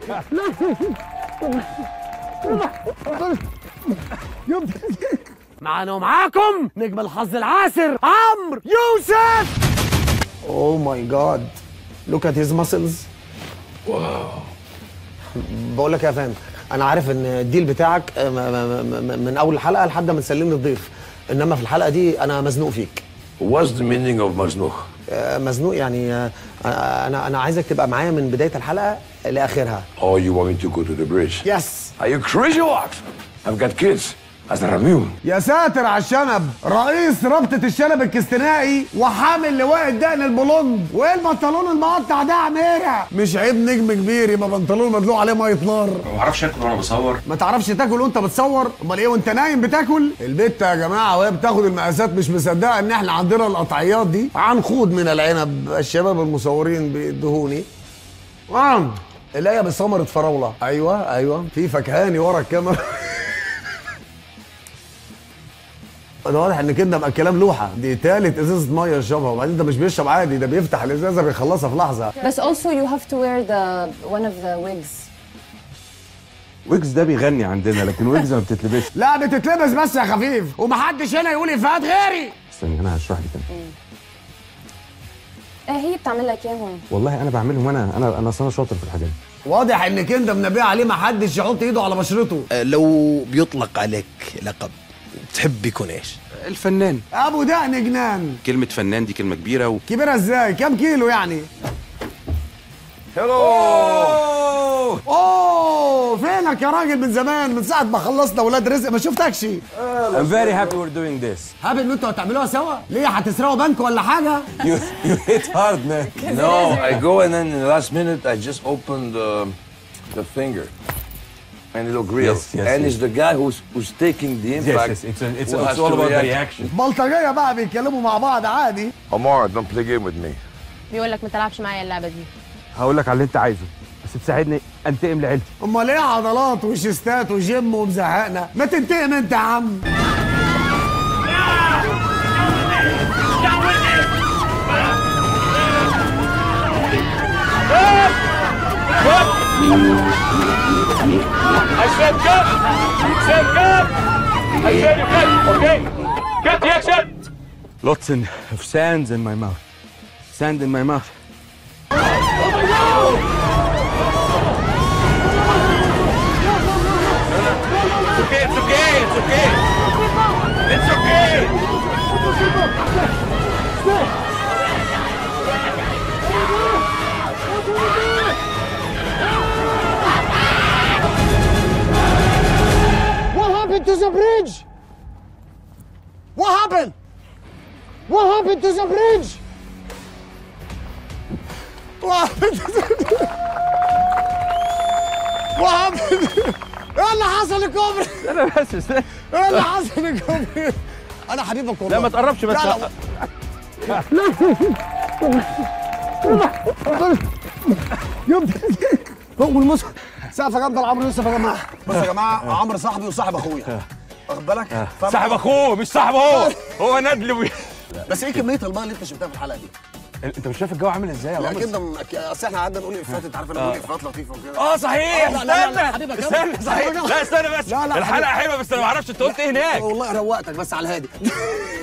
معانا ومعاكم نجم الحظ العاسر عمرو يوسف Oh my god. Look at his muscles. بقول لك يا فندم انا عارف ان الديل بتاعك آه، م- م- م- من اول الحلقه لحد ما تسلمني الضيف انما في الحلقه دي انا مزنوق فيك What's the meaning of مزنوق? آه، مزنوق يعني آه، انا انا عايزك تبقى معايا من بدايه الحلقه لاخرها Oh, you want me to go to the bridge? يس Are you crazy what? I've got kids. أزرميهم. يا ساتر على الشنب رئيس رابطة الشنب الكستنائي وحامل لواء الدقن البلوند وايه البنطلون المقطع ده يا عميرة مش عيب نجم كبير يبقى بنطلون مدلوق عليه ميه نار ما بعرفش اكل وانا بصور ما تعرفش تاكل وانت بتصور امال ايه وانت نايم بتاكل البت يا جماعه وهي بتاخد المقاسات مش مصدقه ان احنا عندنا القطعيات دي عنخود من العنب الشباب المصورين بيدهوني آه. الاقيها بثمره فراوله ايوه ايوه في فكهاني ورا الكاميرا ده واضح ان كده بقى الكلام لوحه دي تالت ازازه ميه يشربها وبعدين ده مش بيشرب عادي ده بيفتح الازازه بيخلصها في لحظه بس also you have to wear the one of the wigs ويجز ده بيغني عندنا لكن ويجز ما بتتلبسش لا بتتلبس بس يا خفيف ومحدش هنا يقول افيهات غيري استني انا هشرح لك أنا. ايه هي بتعمل لك اياهم والله انا بعملهم انا انا انا أصل انا شاطر في الحاجات دي واضح ان كده منبه عليه محدش يحط ايده على بشرته لو بيطلق عليك لقب تحب يكون ايش الفنان ابو دقن جنان كلمه فنان دي كلمه كبيره و... كبيره ازاي كام كيلو يعني اوه فينك يا راجل من زمان من ساعه ما خلصنا ولاد رزق ما شفتكش I'm very happy we're doing this هابل ان انتوا هتعملوها سوا ليه هتسرقوا بنك ولا حاجه you you hit hard man No, I go and then in the last minute I just open the, the finger. And it look real. Yes, yes, and yes. it's the guy who's who's taking the yes impact. yes it's a- it's, who it's has all to about the react. reaction بلطجيه بقى بيتكلموا مع بعض عادي Omar, don't play game with me. بيقول لك ما تلعبش معايا اللعبه دي هقول لك على اللي انت عايزه بس تساعدني انتقم لعيلتي امال ايه عضلات وشيستات وجيم ومزهقنا ما تنتقم انت يا عم I said cut! said cut! I said you cut, okay? Cut the action! lots in, of sands in my mouth sand in my mouth It's okay, it's okay, it's okay! It's okay! What happened to the bridge? What happened? What happened to the bridge? What happened to the bridge? What happened? ايه اللي حصل للكوبري؟ انا بس استنى. ايه اللي حصل للكوبري؟ انا حبيبك والله لا ما تقربش بس لا لا يبدأ هو المسك سقف جامده لعمرو يوسف يا جماعه بص يا جماعه عمرو صاحبي وصاحب اخويا واخد بالك فأنا- صاحب اخوه مش صاحبه هو هو ندل وي- بس ايه كميه الماء اللي انت شربتها في الحلقه دي؟ انت مش شايف الجو عامل ازاي يا لا عمر؟ كده م- أك- اصل احنا قعدنا نقول افيهات انت عارف انا بقول افيهات لطيفه وكده اه صحيح لا، لا، لا، لا، استنى حبيبك، استنى يلا. صحيح لا استنى بس لا، لا، الحلقه حبيبي. حلوه بس انا ما اعرفش انت قلت ايه هناك والله روقتك بس على الهادي